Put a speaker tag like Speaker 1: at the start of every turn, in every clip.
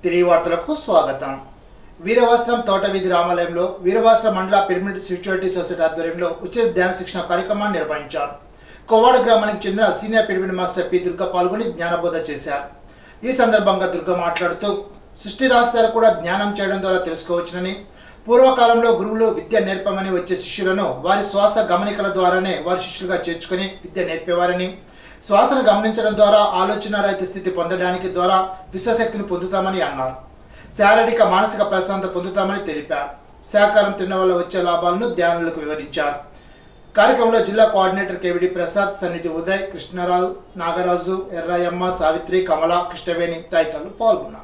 Speaker 1: తిరిగి వార్తలకు స్వాగతం వీరవాసరం తోటవీధి రామాలయంలో వీరవాసరం మండల పిరమిడ్ స్పిరిచువాలిటీ సొసైటీ ఆధ్వర్యంలో ఉచిత ధ్యాన శిక్షణ కార్యక్రమాన్ని నిర్వహించారు కోవాడ గ్రామానికి చెందిన senior pyramid master P Durga పాల్గొని జ్ఞానబోధ చేశారు ఈ సందర్భంగా దుర్గ మాట్లాడుతూ సృష్టి రహస్యాలు కూడా జ్ఞానం చేయడం ద్వారా తెలుసుకోవచ్చునని పూర్వకాలంలో గురువులు విద్య నేర్పమని వచ్చే శిష్యులను వారి శ్వాస గమనికల ద్వారానే వారి శిష్యులుగా చేర్చుకుని విద్య నేర్పేవారని శ్వాసను గమనించడం ద్వారా ఆలోచన రహిత స్థితి పొందడానికి ద్వారా విశ్వశక్తిని పొందుతామని అన్నారు శారీరక మానసిక ప్రశాంతత పొందుతామని తెలిపారు శాకారం తినడం వల్ల వచ్చే లాభాలను ధ్యానులకు వివరించారు కార్యక్రమంలో జిల్లా కోఆర్డినేటర్ కేవిడి ప్రసాద్ సన్నిధి ఉదయ్ కృష్ణరావు నాగరాజు ఎర్రయ్యమ్మ సావిత్రి కమల కృష్ణవేణి తదితరులు పాల్గొన్నారు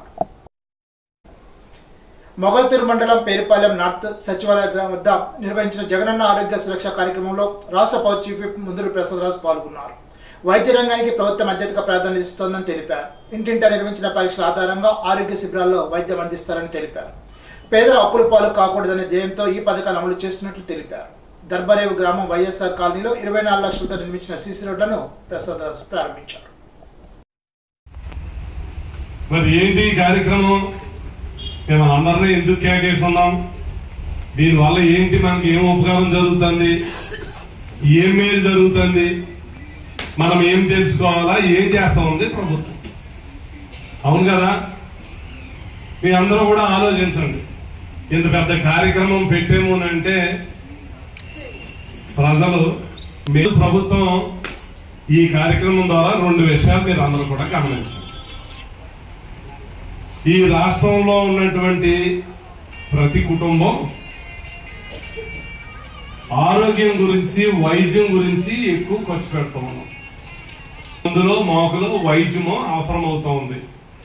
Speaker 1: మొగల్తూరు మండలం పేరుపాలెం నార్త్ సచివాలయ గ్రామం వద్ద నిర్వహించిన జగనన్న ఆరోగ్య సురక్ష కార్యక్రమంలో రాష్ట్ర power chief whip Munduru Prasadaraju పాల్గొన్నారు వైద్య రంగానికి ప్రభుత్వం అత్యధిక ప్రాధాన్యత ఇస్తోందని తెలిపారు ఇంటింటా నిర్వహించిన పరీక్షల ఆధారంగా ఆరోగ్య శిబిరాల్లో వైద్యం అందిస్తారని తెలిపారు పేదల అప్పుల పాలు కాకూడదనే ధ్యేయంతో ఈ పథకాన్ని అమలు చేస్తున్నట్లు తెలిపారు దర్బారేవు గ్రామం వైఎస్ఆర్ కాలనీలో ఇరవై నాలుగు లక్షలతో నిర్మించిన సీసీ రోడ్లను ప్రసాదరాజు ప్రారంభించారు
Speaker 2: మరి ఏంటి ఈ కార్యక్రమం మేము అందరినీ ఎందుకు కేకేస్తున్నాం దీనివల్ల ఏంటి మనకి ఏం ఉపకారం జరుగుతుంది ఏం మేలు జరుగుతుంది మనం ఏం తెలుసుకోవాలా ఏం చేస్తా ఉంది ప్రభుత్వం అవును కదా మీ అందరూ కూడా ఆలోచించండి ఇంత పెద్ద కార్యక్రమం పెట్టేము అని అంటే ప్రజలు మీరు ప్రభుత్వం ఈ కార్యక్రమం ద్వారా రెండు విషయాలు మీరు అందరూ కూడా గమనించండి ఈ రాష్ట్రంలో ఉన్నటువంటి ప్రతి కుటుంబం ఆరోగ్యం గురించి వైద్యం గురించి ఎక్కువ ఖర్చు పెడతా ఉన్నాం అందులో మోకలు వైద్యము అవసరం అవుతా ఉంది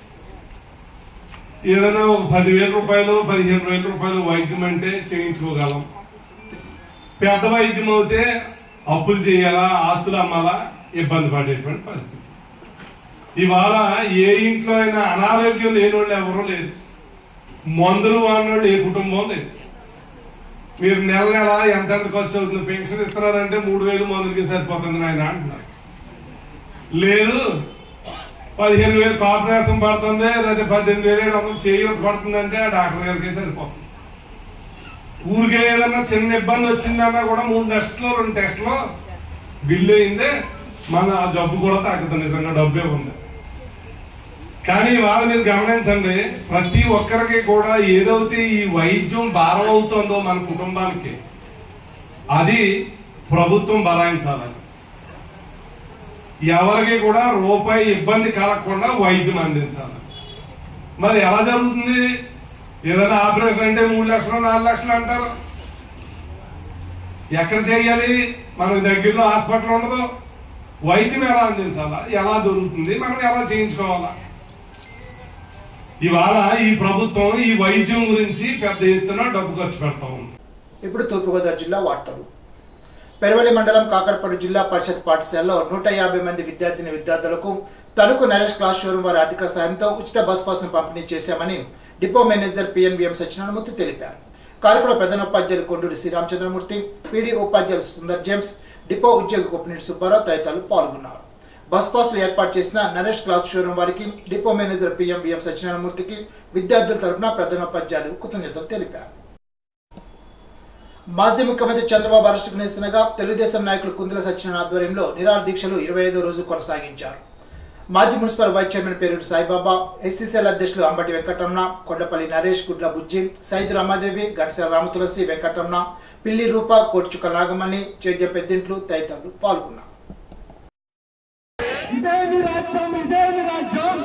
Speaker 2: ఏదైనా ఒక పదివేల రూపాయలు పదిహేను వేల రూపాయలు వైద్యం అంటే చేయించుకోగలం పెద్ద వైద్యం అయితే అప్పులు చేయాలా ఆస్తులు అమ్మాలా ఇబ్బంది పడేటువంటి పరిస్థితి ఇవాళ ఏ ఇంట్లో అయినా అనారోగ్యం లేని వాళ్ళు ఎవరూ లేదు మందులు వాడినోళ్ళు ఏ కుటుంబం లేదు మీరు నెల నెల ఎంత ఎంత ఖర్చు అవుతుంది పెన్షన్ ఇస్తున్నారంటే మూడు వేలు మందులకి సరిపోతుంది నాయన అంటున్నారు లేదు పదిహేను వేలు కార్పొరేషన్ పడుతుంది లేదా పద్దెనిమిది వేలు ఏడు వందలు చేయూత పడుతుందంటే ఆ డాక్టర్ గారికి సరిపోతుంది ఊరికే ఏదన్నా చిన్న ఇబ్బంది వచ్చిందన్నా కూడా మూడు టెస్టులు రెండు టెస్టులు బిల్లు అయిందే మన ఆ జబ్బు కూడా తగ్గుతుంది నిజంగా డబ్బే ఉంది కానీ ఇవాళ మీరు గమనించండి ప్రతి ఒక్కరికి కూడా ఏదైతే ఈ వైద్యం భారం అవుతుందో మన కుటుంబానికి అది ప్రభుత్వం భరాయించాలని ఎవరికి కూడా రూపాయి ఇబ్బంది కలగకుండా వైద్యం అందించాలి మరి ఎలా జరుగుతుంది ఏదైనా ఆపరేషన్ అంటే మూడు లక్షలు నాలుగు లక్షలు అంటారు ఎక్కడ చేయాలి మనకు దగ్గరలో హాస్పిటల్ ఉండదు వైద్యం ఎలా అందించాలా ఎలా దొరుకుతుంది మనం ఎలా చేయించుకోవాలా ఇవాళ ఈ ప్రభుత్వం ఈ వైద్యం గురించి పెద్ద ఎత్తున డబ్బు ఖర్చు పెడతా ఉంది
Speaker 1: ఇప్పుడు తూర్పుగోదావరి జిల్లా వార్తలు పెరవలి మండలం కాకరపల్లి జిల్లా పరిషత్ పాఠశాలలో నూట యాభై మంది విద్యార్థిని విద్యార్థులకు తణుకు నరేష్ క్లాస్ షోరూం వారి ఆర్థిక సాయంతో ఉచిత బస్ పాస్ ను పంపిణీ చేశామని డిపో మేనేజర్ పిఎన్విఎం సత్యనారాయణమూర్తి తెలిపారు కార్యక్రమ ప్రధానోపాధ్యాయులు కొండూరి శ్రీరామచంద్రమూర్తి పీడీ ఉపాధ్యాయులు సుందర్ జేమ్స్ డిపో ఉద్యోగి కుప్పనీటి సుబ్బారావు తదితరులు పాల్గొన్నారు బస్ పాస్లు ఏర్పాటు చేసిన నరేష్ క్లాత్ షోరూం వారికి డిపో మేనేజర్ పిఎంవిఎం సత్యనారాయణమూర్తికి విద్యార్థుల తరపున ప్రధానోపాధ్యాయులు కృతజ్ఞతలు తెలిపారు మాజీ ముఖ్యమంత్రి చంద్రబాబు అరెస్టుకు నిరసనగా తెలుగుదేశం నాయకులు కుందుల సత్యనారాయణ ఆధ్వర్యంలో నిరాహార దీక్షలు ఇరవై ఐదో రోజు కొనసాగించారు మాజీ మున్సిపల్ వైస్ చైర్మన్ పేరు సాయిబాబా ఎస్సీసీఎల్ అధ్యక్షులు అంబటి వెంకటరమణ కొండపల్లి నరేష్ గుడ్ల బుజ్జి సైద్ రమాదేవి గడిసెల రామతులసి వెంకటరమణ పిల్లి రూప కోటిచుక్క నాగమణి చేద్య పెద్దింట్లు తదితరులు పాల్గొన్నారు
Speaker 3: ఇదేమి రాజ్యం ఇదేమి రాజ్యం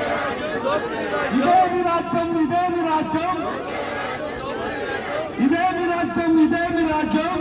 Speaker 3: ఇదేమి రాజ్యం ఇదేమి రాజ్యం ఇదేమి రాజ్యం ఇదేమి రాజ్యం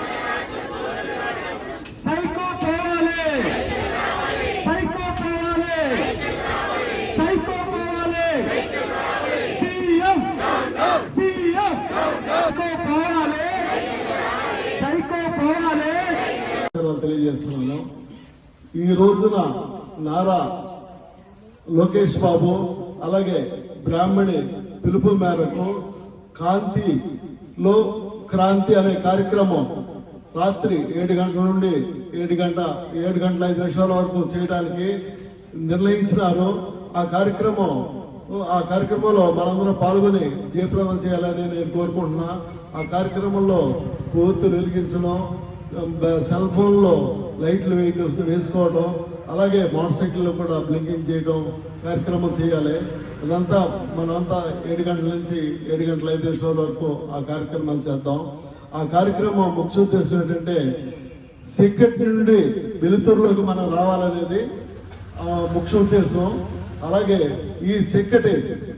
Speaker 3: సైకో పోవాలి సైకో పోవాలి సైకో పోవాలి సీఎం సీఎం సైకో పోవాలి సైకో పోవాలి
Speaker 4: ధన్యవాదాలు తెలియజేస్తున్నాను ఈ రోజున నారా లోకేష్ బాబు అలాగే బ్రాహ్మణి పిలుపు మేరకు కాంతిలో క్రాంతి అనే కార్యక్రమం రాత్రి ఏడు గంటల నుండి ఏడు గంట ఏడు గంటల ఐదు నిమిషాల వరకు చేయడానికి నిర్ణయించినారు ఆ కార్యక్రమం ఆ కార్యక్రమంలో మనందరం పాల్గొని జయప్రదం చేయాలని నేను కోరుకుంటున్నా ఆ కార్యక్రమంలో కోతులు వెలిగించడం సెల్ ఫోన్లో లైట్లు వేయటం వేసుకోవడం అలాగే మోటార్ సైకిల్లో కూడా బ్లింకింగ్ చేయడం కార్యక్రమం చేయాలి ఇదంతా మనంతా ఏడు గంటల నుంచి ఏడు గంటల ఐదు నిమిషాల వరకు ఆ కార్యక్రమాలు చేద్దాం ఆ కార్యక్రమం ముఖ్య ఉద్దేశం ఏంటంటే సిక్కటి నుండి వెలుతురులోకి మనం రావాలనేది ఆ, ముఖ్య ఉద్దేశం అలాగే ఈ సిక్కటి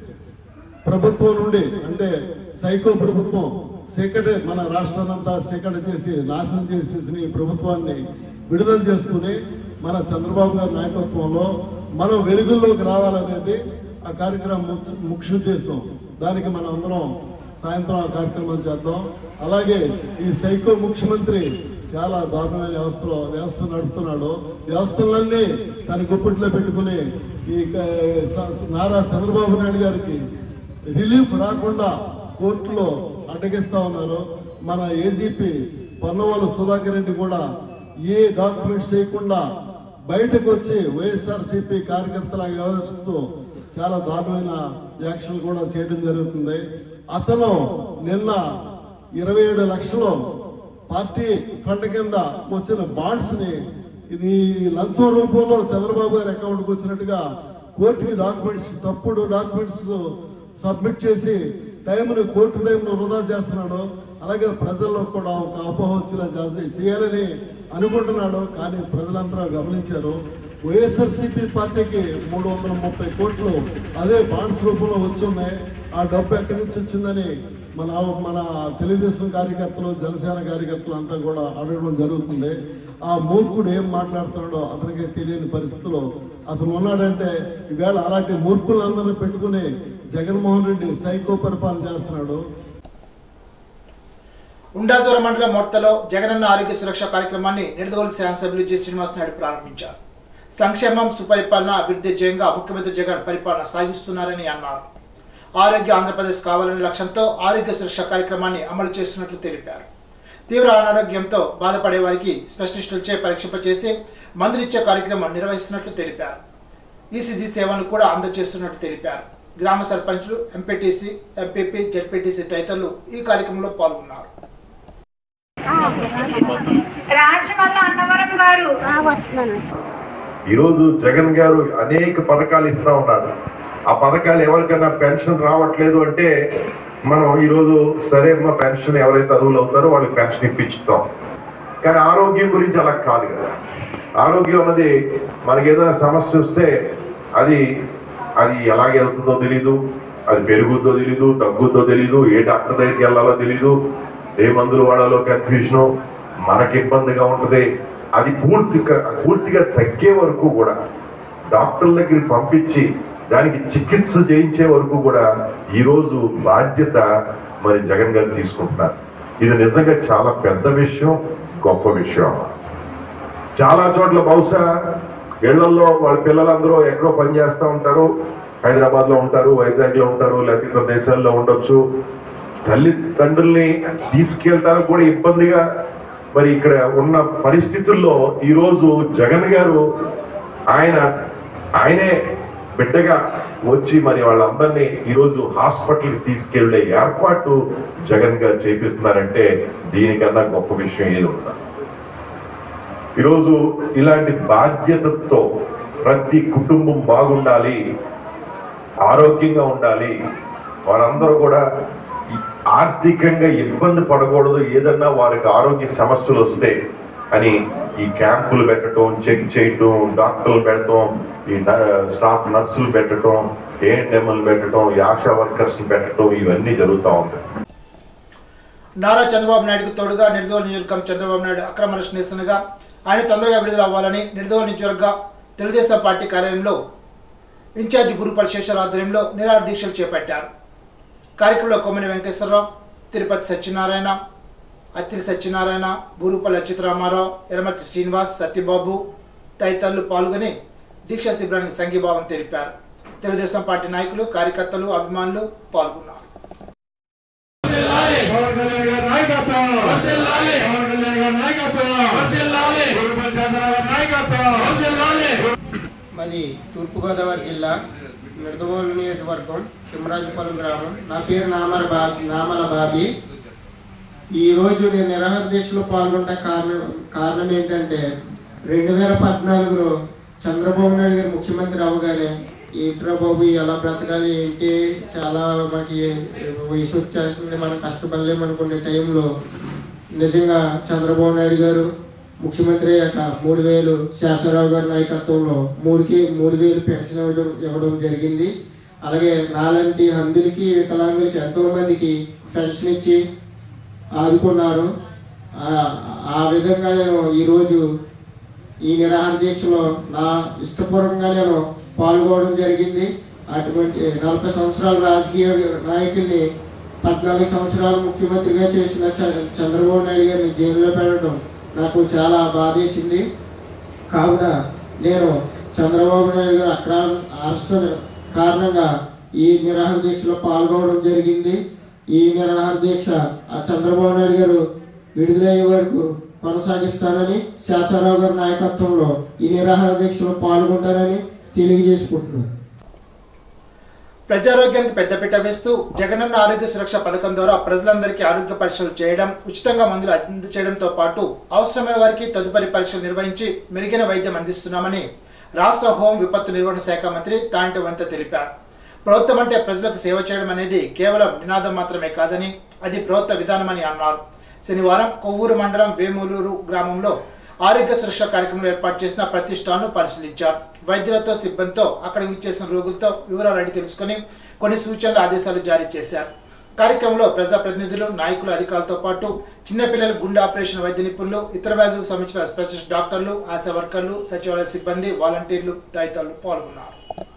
Speaker 4: ప్రభుత్వం నుండి అంటే సైకో ప్రభుత్వం సెకటి మన రాష్ట్రాన్నంతా సెకటి చేసి నాశనం చేసేసిన ఈ ప్రభుత్వాన్ని విడుదల చేసుకుని మన చంద్రబాబు గారి నాయకత్వంలో మనం వెలుగుల్లోకి రావాలనేది ఆ కార్యక్రమం ముఖ్య- ముఖ్య ఉద్దేశం దానికి మనం అందరం సాయంత్రం ఆ కార్యక్రమం చేద్దాం అలాగే ఈ సైకో ముఖ్యమంత్రి చాలా దారుణమైన వ్యవస్థలో వ్యవస్థ నడుపుతున్నాడు వ్యవస్థలన్నీ తన గుప్పిట్లో పెట్టుకుని ఈ క- స- నారా చంద్రబాబు నాయుడు గారికి రిలీఫ్ రాకుండా కోర్టులో అడ్డగిస్తా ఉన్నారు మన ఏజీపీ పన్నవాళ్ళు సుధాకర్ రెడ్డి కూడా ఏ డాక్యుమెంట్స్ చేయకుండా బయటకు వచ్చి వైఎస్ఆర్సీపీ కార్యకర్తల వ్యవహరిస్తూ చాలా దారుణమైన యాక్షన్ కూడా చేయడం జరుగుతుంది అతను నిన్న ఇరవై ఏడు లక్షలు పార్టీ ఫండ్ కింద వచ్చిన బాండ్స్ ని ఈ లంచం రూపంలో చంద్రబాబు గారి అకౌంట్ కు వచ్చినట్టుగా కోర్టుకి డాక్యుమెంట్స్ తప్పుడు డాక్యుమెంట్స్ సబ్మిట్ చేసి టైంను కోర్టు టైంను వృధా చేస్తున్నాడు అలాగే ప్రజల్లో కూడా ఒక అపోహ వచ్చేలా చేసి చేయాలని అనుకుంటున్నాడు కానీ ప్రజలందరూ గమనించారు వైఎస్ఆర్సీపీ పార్టీకి మూడు వందల ముప్పై కోట్లు అదే బాండ్స్ రూపంలో వచ్చున్నాయి ఆ డబ్బు ఎక్కడి నుంచి వచ్చిందని మన మన తెలుగుదేశం కార్యకర్తలు జనసేన కార్యకర్తలు అంతా కూడా అడగడం జరుగుతుంది ఆ మూర్ఖుడు ఏం మాట్లాడుతున్నాడో అతనికి తెలియని పరిస్థితిలో అతను ఉన్నాడంటే ఈవేళ అలాంటి మూర్ఖులందరినీ పెట్టుకుని జగన్మోహన్ రెడ్డి సైకో పరిపాలన చేస్తున్నాడు
Speaker 1: ఉండాసూర మండలం మొట్టలో జగనన్న ఆరోగ్య సురక్ష కార్యక్రమాన్ని నిడదవోలు శాసనసభ్యులు జి శ్రీనివాస్ నాయుడు ప్రారంభించారు సంక్షేమం సుపరిపాలన అభివృద్ధి ధ్యేయంగా ముఖ్యమంత్రి జగన్ పరిపాలన సాగిస్తున్నారని అన్నారు ఆరోగ్య ఆంధ్రప్రదేశ్ కావాలనే లక్ష్యంతో ఆరోగ్య సురక్ష కార్యక్రమాన్ని అమలు చేస్తున్నట్లు తెలిపారు తీవ్ర అనారోగ్యంతో బాధపడే వారికి స్పెషలిస్టులచే పరీక్షింపచేసి మందులిచ్చే కార్యక్రమం నిర్వహిస్తున్నట్లు తెలిపారు ఈసీజీ సేవలను కూడా అందజేస్తున్నట్లు తెలిపారు గ్రామ సర్పంచులు ఎంపీటీసీ ఎంపీపీ జెడ్పీటీసీ తదితరులు ఈ కార్యక్రమంలో పాల్గొన్నారు
Speaker 5: రాజమల్ల అన్నవరం గారు
Speaker 6: ఈరోజు జగన్ గారు అనేక పథకాలు ఇస్తా ఉన్నారు ఆ పథకాలు ఎవరికైనా పెన్షన్ రావట్లేదు అంటే మనం ఈరోజు సరే మా పెన్షన్ ఎవరైతే అర్హులు అవుతారో వాళ్ళకి పెన్షన్ ఇప్పించుతాం కానీ ఆరోగ్యం గురించి అలా కాదు కదా ఆరోగ్యం అన్నది మనకి ఏదైనా సమస్య వస్తే అది అది ఎలాగ వెళ్తుందో తెలీదు అది పెరుగుద్దో తెలీదు తగ్గుద్దో తెలీదు ఏ డాక్టర్ దగ్గరికి వెళ్ళాలో తెలీదు ఏ మందులు వాడాలో కన్ఫ్యూజను మనకి ఇబ్బందిగా ఉంటది అది పూర్తిగా పూర్తిగా తగ్గే వరకు కూడా డాక్టర్ల దగ్గరికి పంపించి దానికి చికిత్స చేయించే వరకు కూడా ఈ రోజు బాధ్యత మరి జగన్ గారు తీసుకుంటున్నారు ఇది నిజంగా చాలా పెద్ద విషయం గొప్ప విషయం చాలా చోట్ల బహుశా ఇళ్లలో వాళ్ళ పిల్లలందరూ ఎక్కడో పని చేస్తూ ఉంటారు హైదరాబాద్ లో ఉంటారు వైజాగ్ లో ఉంటారు లేకపోతే ఇతర దేశాల్లో ఉండొచ్చు తల్లిదండ్రుల్ని తీసుకెళ్ళడానికి కూడా ఇబ్బందిగా మరి ఇక్కడ ఉన్న పరిస్థితుల్లో ఈ రోజు జగన్ గారు ఆయన ఆయనే బిడ్డగా వచ్చి మరి వాళ్ళందరినీ ఈరోజు హాస్పిటల్కి తీసుకెళ్లే ఏర్పాటు జగన్ గారు చేపిస్తున్నారంటే దీనికన్నా గొప్ప విషయం ఏది ఉందా ఈరోజు ఇలాంటి బాధ్యతతో ప్రతి కుటుంబం బాగుండాలి ఆరోగ్యంగా ఉండాలి వారందరూ కూడా ఈ ఆర్థికంగా ఇబ్బంది పడకూడదు ఏదన్నా వారికి ఆరోగ్య సమస్యలు వస్తే అని ఈ క్యాంపులు పెట్టడం చెక్ చేయటం డాక్టర్లు పెట్టడం ఈ న- స్టాఫ్ నర్సులు పెట్టడం ఏఎన్ఎంలు పెట్టడం ఈ ఆశా వర్కర్స్ పెట్టడం ఇవన్నీ జరుగుతూ ఉంటాయి
Speaker 1: నారా చంద్రబాబు నాయుడుకు తోడుగా నిడదవోలు నియోజకవర్గం చంద్రబాబు నాయుడు అక్రమ అరెస్ట్ నిరసనగా ఆయన తొందరగా విడుదల అవ్వాలని నిడదవోలు నియోజకవర్గ తెలుగుదేశం పార్టీ కార్యాలయంలో ఇన్ఛార్జి గురుపల్ శేషర్ ఆధ్వర్యంలో నిరాహార దీక్షలు చేపట్టారు కార్యక్రమంలో కొమ్మని వెంకటేశ్వరరావు తిరుపతి సత్యనారాయణ అత్తిరి సత్యనారాయణ బూరుపల్లి అచ్యుతరామారావు ఎరమతి శ్రీనివాస్ సత్యబాబు తదితరులు పాల్గొని దీక్షా శిబిరానికి సంఘీభావం తెలిపారు తెలుగుదేశం పార్టీ నాయకులు కార్యకర్తలు అభిమానులు పాల్గొన్నారు
Speaker 3: పవన్ కళ్యాణ్ గారి నాయకత్వం పవన్ కళ్యాణ్ గారి నాయకత్వం గురుపల్లి శాసన గారి నాయకత్వం
Speaker 7: మాది తూర్పుగోదావరి జిల్లా నిడదవోలు నియోజకవర్గం సింహరాజుపాలెం గ్రామం నా పేరు నామల బాబీ నామల బాబీ ఈ రోజు నేను నిరాహార దీక్షలో పాల్గొంటే కారణం కారణం ఏంటంటే రెండు వేల పద్నాలుగులో చంద్రబాబు నాయుడు గారు ముఖ్యమంత్రి అవగానే ఏంట్రా బాబు ఎలా బ్రతకాలి ఏంటి చాలా మనకి వయసు వచ్చేస్తుంది మనం కష్టపడలేము అనుకునే టైంలో నిజంగా చంద్రబాబు నాయుడు గారు ముఖ్యమంత్రి అయ్యాక మూడు వేలు శాసనరావు గారి నాయకత్వంలో మూడుకి మూడు వేలు పెన్షన్ ఇవ్వడం ఇవ్వడం జరిగింది అలాగే నాలాంటి హందులకి వికలాంగులకి ఎంతో మందికి పెన్షన్ ఇచ్చి ఆదుకున్నారు ఆ- ఆ విధంగా నేను ఈరోజు ఈ నిరాహార దీక్షలో నా ఇష్టపూర్వకంగా నేను పాల్గొనడం జరిగింది అటువంటి నలభై సంవత్సరాల రాజకీయ నాయకుల్ని పద్నాలుగు సంవత్సరాలు ముఖ్యమంత్రిగా చేసిన చ- చంద్రబాబు నాయుడు గారిని జైల్లో పెట్టడం నాకు చాలా బాధేసింది కావున నేను చంద్రబాబు నాయుడు గారు అక్కడ అరెస్ట్ కారణంగా ఈ నిరాహార దీక్షలో పాల్గొనడం జరిగింది ఈ నిరాహార దీక్ష ఆ చంద్రబాబు నాయుడు గారు విడుదలయ్యే వరకు కొనసాగిస్తానని శాసనరావు గారి నాయకత్వంలో ఈ నిరాహార దీక్షలో పాల్గొంటానని తెలియజేసుకుంటున్నాను
Speaker 1: ప్రజారోగ్యానికి పెద్దపీట వేస్తూ జగనన్న ఆరోగ్య సురక్ష పథకం ద్వారా ప్రజలందరికీ ఆరోగ్య పరీక్షలు చేయడం ఉచితంగా మందులు అందజేయడంతో పాటు అవసరమైన వారికి తదుపరి పరీక్షలు నిర్వహించి మెరుగైన వైద్యం అందిస్తున్నామని రాష్ట్ర హోం విపత్తు నిర్వహణ శాఖ మంత్రి తాంటి వంత తెలిపారు ప్రభుత్వం అంటే ప్రజలకు సేవ చేయడం అనేది కేవలం నినాదం మాత్రమే కాదని అది ప్రభుత్వ విధానమని అన్నారు శనివారం కొవ్వూరు మండలం వేములూరు గ్రామంలో ఆరోగ్య సురక్ష కార్యక్రమంలో ఏర్పాటు చేసిన ప్రతిష్టాను పరిశీలించారు వైద్యులతో సిబ్బందితో అక్కడ విచ్చేసిన రోగులతో వివరాలు అడిగి తెలుసుకుని కొన్ని సూచనలు ఆదేశాలు జారీ చేశారు కార్యక్రమంలో ప్రజాప్రతినిధులు నాయకులు అధికారులతో పాటు చిన్నపిల్లల గుండె ఆపరేషన్ వైద్య నిపుణులు ఇతర వ్యాధులకు సంబంధించిన స్పెషలిస్ట్ డాక్టర్లు ఆశా వర్కర్లు సచివాలయ సిబ్బంది వాలంటీర్లు తదితరులు పాల్గొన్నారు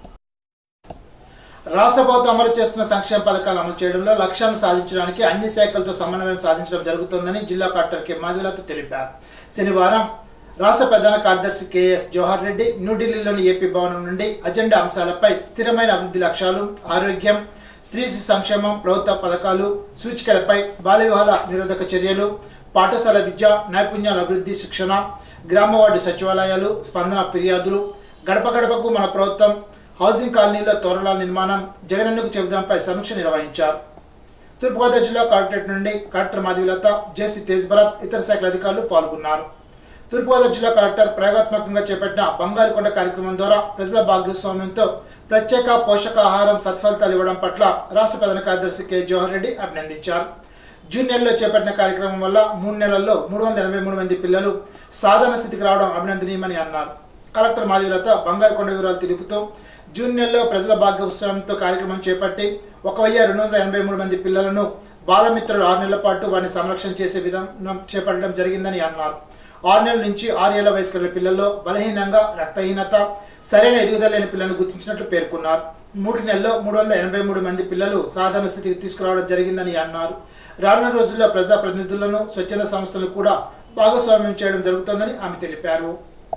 Speaker 1: రాష్ట్ర ప్రభుత్వం అమలు చేస్తున్న సంక్షేమ పథకాలు అమలు చేయడంలో లక్ష్యాలను సాధించడానికి అన్ని శాఖలతో సమన్వయం సాధించడం జరుగుతోందని జిల్లా కలెక్టర్ కె మాధులత తెలిపారు శనివారం రాష్ట్ర ప్రధాన కార్యదర్శి కెఎస్ జవహర్ రెడ్డి న్యూఢిల్లీలోని ఏపీ భవనం నుండి అజెండా అంశాలపై స్థిరమైన అభివృద్ధి లక్ష్యాలు ఆరోగ్యం స్త్రీ శిశు సంక్షేమం ప్రభుత్వ పథకాలు సూచికలపై బాల్య వివాహాల నిరోధక చర్యలు పాఠశాల విద్య నైపుణ్యాల అభివృద్ధి శిక్షణ గ్రామ వార్డు సచివాలయాలు స్పందన ఫిర్యాదులు గడప గడపకు మన ప్రభుత్వం హౌసింగ్ కాలనీలో తోరణాల నిర్మాణం జగనన్నకు చెబుదాంపై సమీక్ష నిర్వహించారు తూర్పుగోదావరి జిల్లా కలెక్టరేట్ నుండి కలెక్టర్ మాధవిలత జేసీ తేజ్ భరత్ ఇతర శాఖల అధికారులు పాల్గొన్నారు తూర్పుగోదావరి జిల్లా కలెక్టర్ ప్రయోగాత్మకంగా చేపట్టిన బంగారుకొండ కార్యక్రమం ద్వారా ప్రజల భాగస్వామ్యంతో ప్రత్యేక పోషకాహారం సత్ఫలితాలు ఇవ్వడం పట్ల రాష్ట్ర ప్రధాన కార్యదర్శి కె జవహర్ రెడ్డి అభినందించారు జూన్ నెలలో చేపట్టిన కార్యక్రమం వల్ల మూడు నెలల్లో మూడు వందల ఎనభై మూడు మంది పిల్లలు సాధారణ స్థితికి రావడం అభినందనీయమని అన్నారు కలెక్టర్ మాధవిలత బంగారుకొండ వివరాలు తెలుపుతూ జూన్ నెలలో ప్రజల భాగస్వామ్యంతో కార్యక్రమం చేపట్టి ఒక వెయ్యి రెండు వందల ఎనభై మూడు మంది పిల్లలను బాలమిత్రులు ఆరు నెలల పాటు వారిని సంరక్షణ చేసే విధానం చేపట్టడం జరిగిందని అన్నారు ఆరు నెలల నుంచి ఆరు ఏళ్ల వయసు కలిగిన పిల్లల్లో బలహీనంగా రక్తహీనత సరైన ఎదుగుదల లేని పిల్లలను గుర్తించినట్లు పేర్కొన్నారు మూడు నెలల్లో మూడు వందల ఎనభై మూడు మంది పిల్లలు సాధారణ స్థితికి తీసుకురావడం జరిగిందని అన్నారు రానున్న రోజుల్లో ప్రజాప్రతినిధులను స్వచ్ఛంద సంస్థలను కూడా భాగస్వామ్యం చేయడం జరుగుతోందని ఆమె తెలిపారు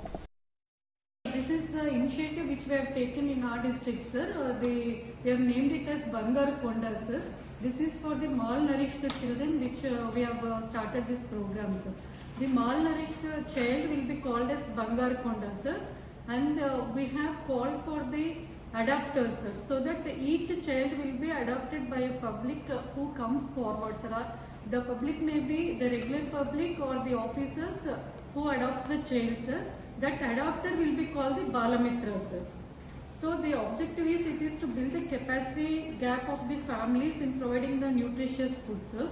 Speaker 8: This is the initiative which we have taken in our district, sir. Uh, they, we have named it as Bangar Konda, sir. This is for the malnourished children which uh, we have uh, started this program, sir. The malnourished uh, child will be called as Bangar Konda, sir. And uh, we have called for the adopters, sir, so that each child will be adopted by a public uh, who comes forward, sir. Uh, The public may be the regular public or the officers uh, who adopts the child, sir. That adopter will be called the Balamitra, sir. So the objective is it is to build the capacity gap of the families in providing the nutritious food, sir.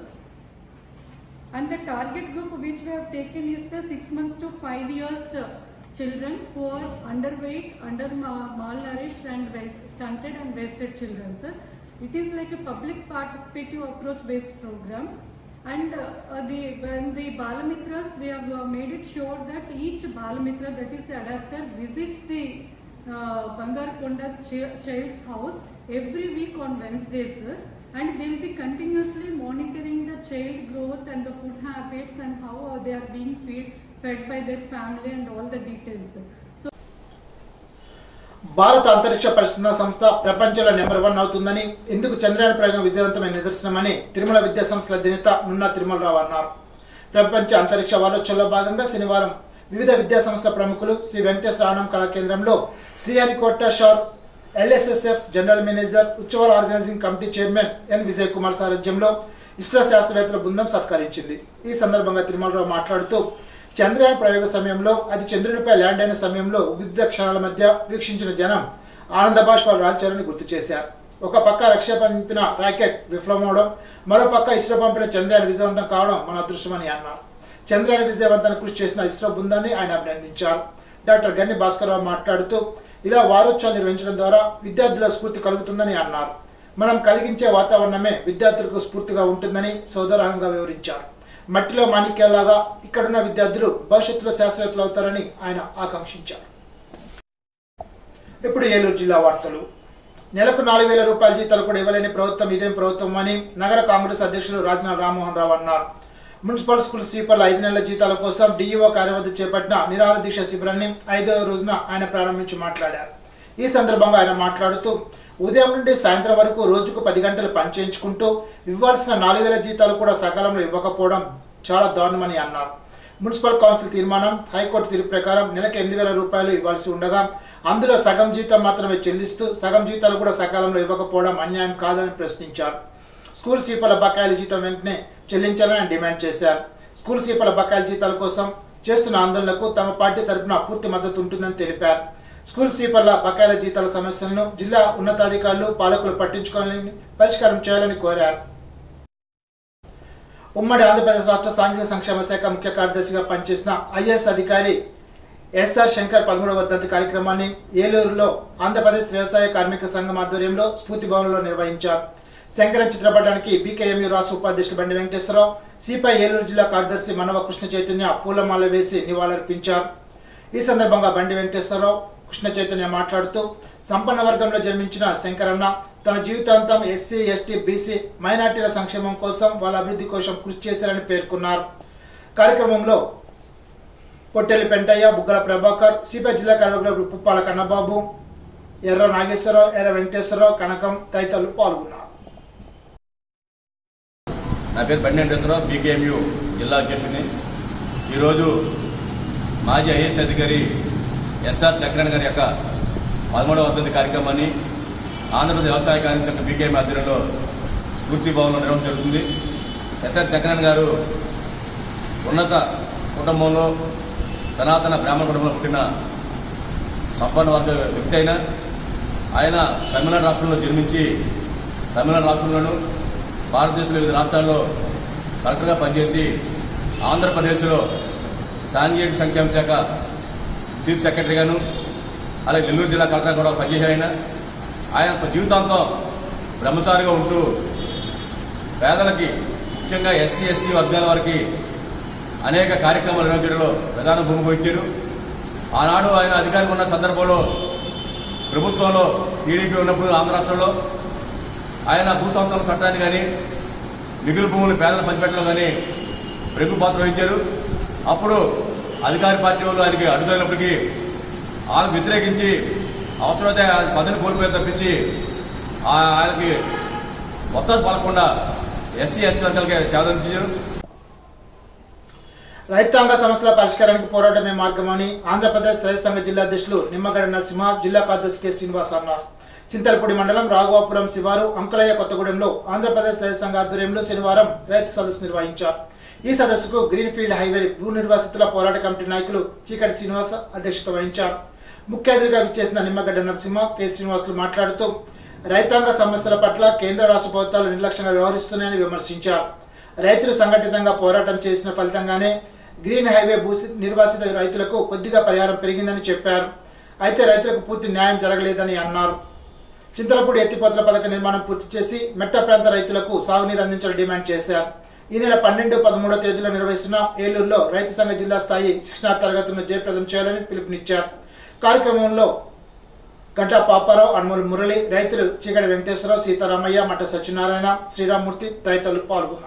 Speaker 8: And the target group which we have taken is the 6 months to 5 years uh, children who are underweight, under ma- malnourished and waist, stunted and wasted children. Sir. It is like a public participative approach based program. And uh, uh, the, when the Balamitras, we have uh, made it sure that each Balamitra, that is the adapter, visits the uh, Bangar Konda ch- child's house every week on Wednesdays, sir. And they'll be continuously monitoring the child growth and the food habits and how uh, they are being feed, fed by their family and all the details. sir. So
Speaker 1: భారత అంతరిక్ష పరిశోధన సంస్థ ప్రపంచంలో number one అవుతుందని ఇందుకు చంద్రయాన్ ప్రయోగం విజయవంతమైన నిదర్శనమని తిరుమల విద్యా సంస్థల అధినేత నున్నా తిరుమలరావు అన్నారు ప్రపంచ అంతరిక్ష వారోత్సవంలో భాగంగా శనివారం వివిధ విద్యా సంస్థల ప్రముఖులు శ్రీ వెంకటేశ్వర ఆనం కళా కేంద్రంలో Sriharikota SHAR LSSF general manager ఉత్సవాల organizing committee chairman N Vijay Kumar సారథ్యంలో ఇస్రో శాస్త్రవేత్తల బృందం సత్కరించింది ఈ సందర్భంగా తిరుమలరావు మాట్లాడుతూ చంద్రయాన్ ప్రయోగ సమయంలో అది చంద్రునిపై ల్యాండ్ అయిన సమయంలో వివిధ క్షణాల మధ్య వీక్షించిన జనం ఆనంద బాష్పాలు రాల్చారని గుర్తు చేశారు ఒక పక్క రక్ష పంపిన రాకెట్ విఫలమవడం మరో పక్క ఇస్రో పంపిన చంద్రయాన్ విజయవంతం కావడం మన అదృష్టమని అన్నారు చంద్రయాన్ విజయవంతానికి కృషి చేసిన ఇస్రో బృందాన్ని ఆయన అభినందించారు డాక్టర్ గన్ని భాస్కర్రావు మాట్లాడుతూ ఇలా వారోత్సవాలు నిర్వహించడం ద్వారా విద్యార్థుల స్ఫూర్తి కలుగుతుందని అన్నారు మనం కలిగించే వాతావరణమే విద్యార్థులకు స్ఫూర్తిగా ఉంటుందని సోదరంగా వివరించారు మట్టిలో మాణిక్యాలాగా ఇక్కడున్న విద్యార్థులు భవిష్యత్తులో శాస్త్రవేత్తలు అవుతారని ఆయన ఆకాంక్షించారు ఇప్పుడు ఏలూరు జిల్లా వార్తలు నెలకు నాలుగు వేల రూపాయల జీతాలు కూడా ఇవ్వలేని ప్రభుత్వం ఇదేం ప్రభుత్వం అని నగర కాంగ్రెస్ అధ్యక్షులు రాజనాథ్ రామ్మోహన్ రావు అన్నారు మున్సిపల్ స్కూల్ స్వీపర్ల ఐదు నెలల జీతాల కోసం డిఈఓ కార్యవద్ద చేపట్టిన నిరాహార దీక్ష శిబిరాన్ని ఐదవ రోజున ఆయన ప్రారంభించి మాట్లాడారు ఈ సందర్భంగా ఆయన మాట్లాడుతూ ఉదయం నుండి సాయంత్రం వరకు రోజుకు పది గంటలు పనిచేయించుకుంటూ ఇవ్వాల్సిన నాలుగు వేల జీతాలు కూడా సకాలంలో ఇవ్వకపోవడం చాలా దారుణమని అన్నారు మున్సిపల్ కౌన్సిల్ తీర్మానం హైకోర్టు తీర్పు ప్రకారం నెలకు ఎనిమిది వేల రూపాయలు ఇవ్వాల్సి ఉండగా అందులో సగం జీతం మాత్రమే చెల్లిస్తూ సగం జీతాలు కూడా సకాలంలో ఇవ్వకపోవడం అన్యాయం కాదని ప్రశ్నించారు స్కూల్ స్వీపర్ల బకాయిల జీతం వెంటనే చెల్లించాలని ఆయన డిమాండ్ చేశారు స్కూల్ స్వీపర్ల బకాయిల జీతాల కోసం చేస్తున్న ఆందోళనకు తమ పార్టీ తరపున పూర్తి మద్దతు ఉంటుందని తెలిపారు స్కూల్ స్వీపర్ల బకాయిల జీతాల సమస్యలను జిల్లా ఉన్నతాధికారులు పాలకులు పట్టించుకోవాలని పరిష్కారం చేయాలని కోరారు ఉమ్మడి ఆంధ్రప్రదేశ్ రాష్ట్ర సాంఘిక సంక్షేమ శాఖ ముఖ్య కార్యదర్శిగా పనిచేసిన ఐఏఎస్ అధికారి ఎస్ఆర్ శంకర్ పదమూడవ వర్ధంతి కార్యక్రమాన్ని ఏలూరులో ఆంధ్రప్రదేశ్ వ్యవసాయ కార్మిక సంఘం ఆధ్వర్యంలో స్ఫూర్తి భవన్లో నిర్వహించారు శంకరన్ చిత్రపటానికి బీకేఎంయు రాష్ట్ర ఉపాధ్యక్షులు బండి వెంకటేశ్వరరావు సిపిఐ ఏలూరు జిల్లా కార్యదర్శి మనవ కృష్ణ చైతన్య పూలమాల వేసి నివాళులర్పించారు ఈ సందర్భంగా బండి వెంకటేశ్వరరావు కృష్ణ చైతన్య మాట్లాడుతూ సంపన్న వర్గంలో జన్మించిన శంకరన్న తన జీవితాంతం ఎస్సీ ఎస్టీ బీసీ మైనార్టీల సంక్షేమం కోసం వాళ్ళ అభివృద్ధి కోసం కృషి చేశారని పేర్కొన్నారు కార్యక్రమంలో పొట్టెల్లి పెంటయ్య బుగ్గల ప్రభాకర్ సిపిఐ జిల్లా కార్యవర్గ పుప్పాల కన్నబాబు ఎర్ర నాగేశ్వరరావు ఎర్ర వెంకటేశ్వరరావు కనకం తదితరులు పాల్గొన్నారు
Speaker 9: నా పేరు బండి వెంకటేశ్వరరావు బీకేఎంయు జిల్లా అధ్యక్షుడిని ఈరోజు మాజీ ఐఏఎస్ అధికారి ఎస్ఆర్ చక్రన్ గారి యొక్క పదమూడవ వర్ధంతి కార్యక్రమాన్ని ఆంధ్రప్రదేశ్ వ్యవసాయ కార్మిక సంఘ బీకేఎం ఆధ్వర్యంలో స్ఫూర్తి భవన్లో నిర్వహణ జరుగుతుంది ఎస్ఆర్ చక్రన్ గారు ఉన్నత కుటుంబంలో సనాతన బ్రాహ్మణ కుటుంబంలో పుట్టిన సంపన్న వర్గ వ్యక్తి అయిన ఆయన తమిళనాడు రాష్ట్రంలో జన్మించి తమిళనాడు రాష్ట్రంలోనూ భారతదేశంలో వివిధ రాష్ట్రాల్లో కలెక్టర్గా పనిచేసి ఆంధ్రప్రదేశ్లో సాంఘిక సంక్షేమ శాఖ చీఫ్ సెక్రటరీగాను అలాగే నెల్లూరు జిల్లా కలెక్టర్ కూడా పనిచేసే ఆయన ఆయన జీవితాంతం బ్రహ్మచారిగా ఉంటూ పేదలకి ముఖ్యంగా ఎస్సీ ఎస్టీ వర్గాల వారికి అనేక కార్యక్రమాలు నిర్వహించడంలో ప్రధాన భూమిక వహించారు ఆనాడు ఆయన అధికారంగా ఉన్న సందర్భంలో ప్రభుత్వంలో టీడీపీ ఉన్నప్పుడు ఆంధ్ర రాష్ట్రంలో ఆయన భూ సంస్థల చట్టాన్ని కానీ మిగులు భూములు పేదల పంచిపెట్టడం కానీ ప్రముఖ పాత్ర వహించారు అప్పుడు అధికార పార్టీ వాళ్ళు ఆయనకి అడ్డుదైనప్పటికీ వాళ్ళని వ్యతిరేకించి అవసరమైతే ఆయన పదవిని కోల్పోయి తప్పించి ఆ- ఆయనకి మొత్తం పలకుండా ఎస్సీ ఎస్టీ వర్గాలకి చేదరించారు
Speaker 1: రైతాంగ సమస్యల పరిష్కారానికి పోరాటమే మార్గమని ఆంధ్రప్రదేశ్ రైతాంగ జిల్లా అధ్యక్షులు నిమ్మగడ్డ నరసింహ జిల్లా కార్యదర్శి కె శ్రీనివాస్ అన్నారు చింతలపూడి మండలం రాఘవాపురం శివారు అంకులయ్య కొత్తగూడెంలో ఆంధ్రప్రదేశ్ రైతాంగ ఆధ్వర్యంలో శనివారం రైతు సదస్సు నిర్వహించారు ఈ సదస్సుకు గ్రీన్ ఫీల్డ్ హైవే భూ నిర్వాసితుల పోరాట కమిటీ నాయకులు చీకటి శ్రీనివాస్ అధ్యక్షత వహించారు ముఖ్య అతిథిగా విచ్చేసిన నిమ్మగడ్డ నరసింహ కె శ్రీనివాసులు మాట్లాడుతూ రైతాంగ సమస్యల పట్ల కేంద్ర రాష్ట్ర ప్రభుత్వాలు నిర్లక్ష్యంగా వ్యవహరిస్తున్నాయని విమర్శించారు రైతులు సంఘటితంగా పోరాటం చేసిన ఫలితంగానే గ్రీన్ హైవే భూ నిర్వాసిత రైతులకు కొద్దిగా పరిహారం పెరిగిందని చెప్పారు అయితే రైతులకు పూర్తి న్యాయం జరగలేదని అన్నారు చింతలపూడి ఎత్తిపోతల పథక నిర్మాణం పూర్తి చేసి మెట్ట ప్రాంత రైతులకు సాగునీరు అందించాలని డిమాండ్ చేశారు ఈ నెల పన్నెండు పదమూడో తేదీలో నిర్వహిస్తున్న ఏలూరులో రైతు సంఘ జిల్లా స్థాయి శిక్షణా తరగతులను జయప్రదం చేయాలని పిలుపునిచ్చారు కార్యక్రమంలో గంటా పాపారావు అన్మోల్ మురళి రైతులు చీకటి వెంకటేశ్వరరావు సీతారామయ్య మఠ సత్యనారాయణ శ్రీరామ్మూర్తి తదితరులు పాల్గొన్నారు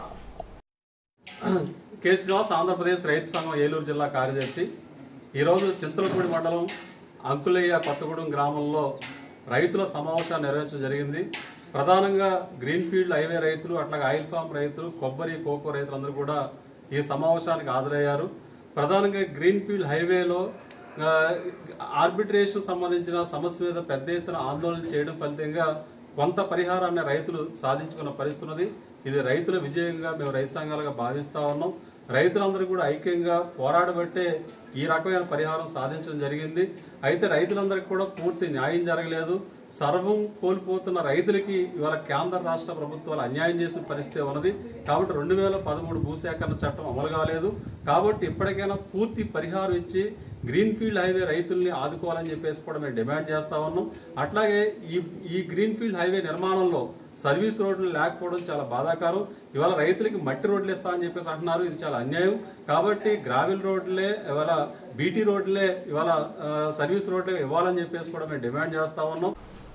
Speaker 10: కె శ్రీనివాస్ ఆంధ్రప్రదేశ్ రైతు సంఘం ఏలూరు జిల్లా కార్యదర్శి ఈరోజు చింతలపూడి మండలం అంకులయ్య కొత్తగూడెం గ్రామంలో రైతుల సమావేశం నిర్వహించడం జరిగింది ప్రధానంగా గ్రీన్ ఫీల్డ్ హైవే రైతులు అట్లాగే ఆయిల్ ఫామ్ రైతులు కొబ్బరి కోకో రైతులందరూ కూడా ఈ సమావేశానికి హాజరయ్యారు ప్రధానంగా గ్రీన్ ఫీల్డ్ హైవేలో ఆ, ఆర్బిట్రేషన్ సంబంధించిన సమస్య మీద పెద్ద ఎత్తున ఆందోళన చేయడం ఫలితంగా కొంత పరిహారాన్ని రైతులు సాధించుకున్న పరిస్థితి ఉన్నది ఇది రైతుల విజయంగా మేము రైతు సంఘాలుగా భావిస్తా ఉన్నాం రైతులందరూ కూడా ఐక్యంగా పోరాడబట్టే ఈ రకమైన పరిహారం సాధించడం జరిగింది అయితే రైతులందరికీ కూడా పూర్తి న్యాయం జరగలేదు సర్వం కోల్పోతున్న రైతులకి ఇవాళ కేంద్ర రాష్ట్ర ప్రభుత్వాలు అన్యాయం చేసిన పరిస్థితి ఉన్నది కాబట్టి రెండు వేల పదమూడు భూసేకరణ చట్టం అమలు కాలేదు కాబట్టి ఇప్పటికైనా పూర్తి పరిహారం ఇచ్చి గ్రీన్ ఫీల్డ్ హైవే రైతుల్ని ఆదుకోవాలని చెప్పేసి కూడా మేము డిమాండ్ చేస్తా ఉన్నాం అట్లాగే ఈ ఈ గ్రీన్ ఫీల్డ్ హైవే నిర్మాణంలో సర్వీస్ రోడ్లు లేకపోవడం చాలా బాధాకరం ఇవాళ రైతులకి మట్టి రోడ్లు ఇస్తామని చెప్పేసి అంటున్నారు ఇది చాలా అన్యాయం కాబట్టి గ్రావెల్ రోడ్లే ఇవాళ బీటీ రోడ్లే ఇవాళ ఆ, సర్వీస్ రోడ్లే ఇవ్వాలని చెప్పేసి కూడా మేము డిమాండ్ చేస్తా ఉన్నాం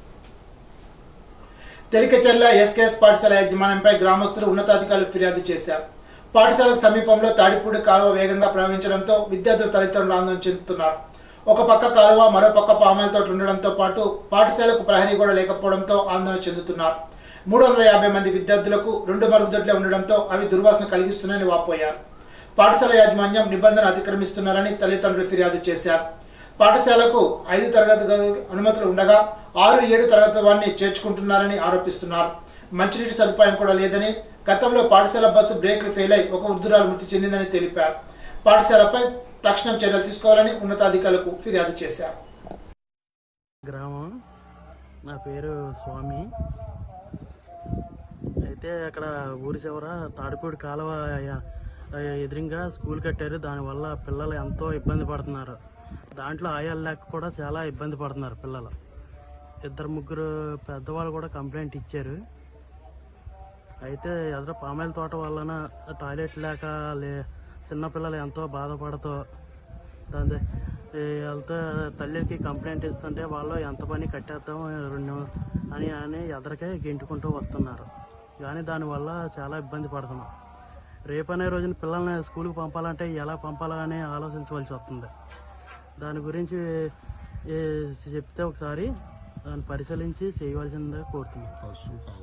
Speaker 1: తెలికచెల్ల ఎస్కేఎస్ పాఠశాల యాజమాన్యంపై గ్రామస్తులు ఉన్నతాధికారులు ఫిర్యాదు చేశారు పాఠశాలకు సమీపంలో తాడిపూడి కాలువ వేగంగా ప్రవహించడంతో విద్యార్థులు తల్లిదండ్రులు ఆందోళన చెందుతున్నారు ఒక పక్క కాలువ మరో పక్క పామాయిల తోట ఉండడంతో పాటు పాఠశాలకు ప్రహరీ కూడా లేకపోవడంతో ఆందోళన చెందుతున్నారు మూడు వందల యాభై మంది విద్యార్థులకు రెండు మరుగుదొడ్లే ఉండడంతో అవి దుర్వాసన కలిగిస్తున్నాయని వాపోయారు పాఠశాల యాజమాన్యం నిబంధన అతిక్రమిస్తున్నారని తల్లిదండ్రులు ఫిర్యాదు చేశారు పాఠశాలకు ఐదు తరగతి గదులు అనుమతులు ఉండగా ఆరు ఏడు తరగతి వారిని చేర్చుకుంటున్నారని ఆరోపిస్తున్నారు మంచినీటి సదుపాయం కూడా లేదని గతంలో పాఠశాల బస్సు బ్రేక్లు ఫెయిల్ అయి ఒక వృద్ధురాలు మృతి చెందిందని తెలిపారు పాఠశాలపై తక్షణం చర్యలు తీసుకోవాలని ఉన్నతాధికారులకు ఫిర్యాదు చేశారు
Speaker 11: గ్రామం నా పేరు స్వామి అయితే అక్కడ ఊరి చివర తాడిపూడి కాలువ య- ఎదురుగా స్కూల్ కట్టారు దానివల్ల పిల్లలు ఎంతో ఇబ్బంది పడుతున్నారు దాంట్లో ఆయాలు లేక కూడా చాలా ఇబ్బంది పడుతున్నారు పిల్లలు ఇద్దరు ముగ్గురు పెద్దవాళ్ళు కూడా కంప్లైంట్ ఇచ్చారు అయితే ఎదురు పామాయిల తోట వలన టాయిలెట్ లేక లే చిన్నపిల్లలు ఎంతో బాధపడుతూ దాని ఈ వెళ్తే తల్లికి కంప్లైంట్ ఇస్తుంటే వాళ్ళు ఎంత పని కట్టేద్దాం రెండు అని అని ఎదరికే గెంటుకుంటూ వస్తున్నారు కానీ దానివల్ల చాలా ఇబ్బంది పడుతున్నాం రేపు అనే రోజున పిల్లల్ని స్కూల్కి పంపాలంటే ఎలా పంపాలా అని ఆలోచించవలసి వస్తుంది దాని గురించి ఏ, చెప్తే ఒకసారి దాన్ని పరిశీలించి చేయవలసిందిగా కోరుతున్నాను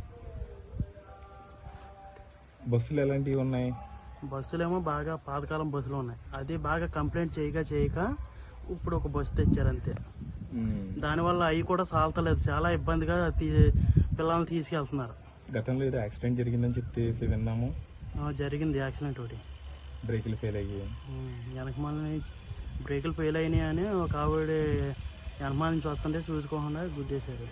Speaker 12: బస్సులు ఎలాంటివి ఉన్నాయి
Speaker 11: బస్సులేమో బాగా పాతకాలం బస్సులు ఉన్నాయి అది బాగా కంప్లైంట్ చేయక చేయక ఇప్పుడు ఒక బస్సు తెచ్చారు అంతే దానివల్ల అవి కూడా సాల్తలేదు చాలా ఇబ్బందిగా తీ పిల్లల్ని తీసుకెళ్తున్నారు
Speaker 12: గతంలో ఏదో యాక్సిడెంట్ జరిగిందని చెప్పేసి విన్నాము
Speaker 11: ఆ, జరిగింది యాక్సిడెంట్ ఒకటి
Speaker 12: బ్రేకులు ఫెయిల్ అయ్యి
Speaker 11: ఉమ్, వెనకమాల నుంచి బ్రేకులు ఫెయిల్ అయినాయి అని ఒక ఆవిడ వెనకమాల నుంచి వస్తుంటే చూసుకోకుండా గుద్దేశారు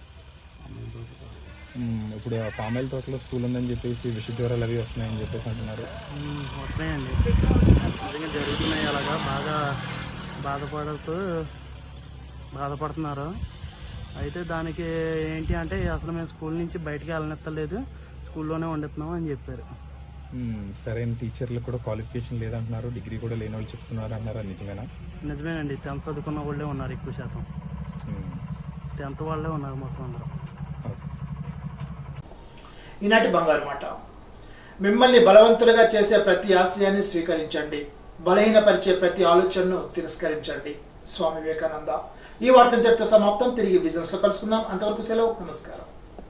Speaker 12: మ్మ్. ఇప్పుడు ఆ పామాయిల తోటలో స్కూల్ ఉందని చెప్పేసి విష జ్వరాలు అవి వస్తున్నాయని చెప్పేసి అంటున్నారు
Speaker 11: ఉమ్, వస్తున్నాయండి నిజంగా జరుగుతున్నాయి అలాగా బాగా బాధపడుతూ బాధపడుతున్నారు అయితే దానికి ఏంటి అంటే అసలు మేము స్కూల్ నుంచి బయటికి వెళ్ళనెత్తలేదు స్కూల్లోనే వండుతున్నాం అని చెప్పారు
Speaker 12: మ్మ్. సరైన టీచర్లు కూడా క్వాలిఫికేషన్ లేదంటున్నారు డిగ్రీ కూడా లేని వాళ్ళు చెప్తున్నారు అంటున్నారు అది నిజమేనా
Speaker 11: నిజమేనండి టెన్త్ చదువుకున్న వాళ్ళే ఉన్నారు ఎక్కువ శాతం
Speaker 12: మ్మ్.
Speaker 11: టెన్త్ వాళ్ళే ఉన్నారు మొత్తం అందరూ
Speaker 1: ఈనాటి బంగారు మాట మిమ్మల్ని బలవంతులుగా చేసే ప్రతి ఆశయాన్ని స్వీకరించండి బలహీనపరిచే ప్రతి ఆలోచనను తిరస్కరించండి స్వామి వివేకానంద ఈ వార్త ఇంతటితో సమాప్తం తిరిగి బిజినెస్ లో కలుసుకుందాం అంతవరకు సెలవు నమస్కారం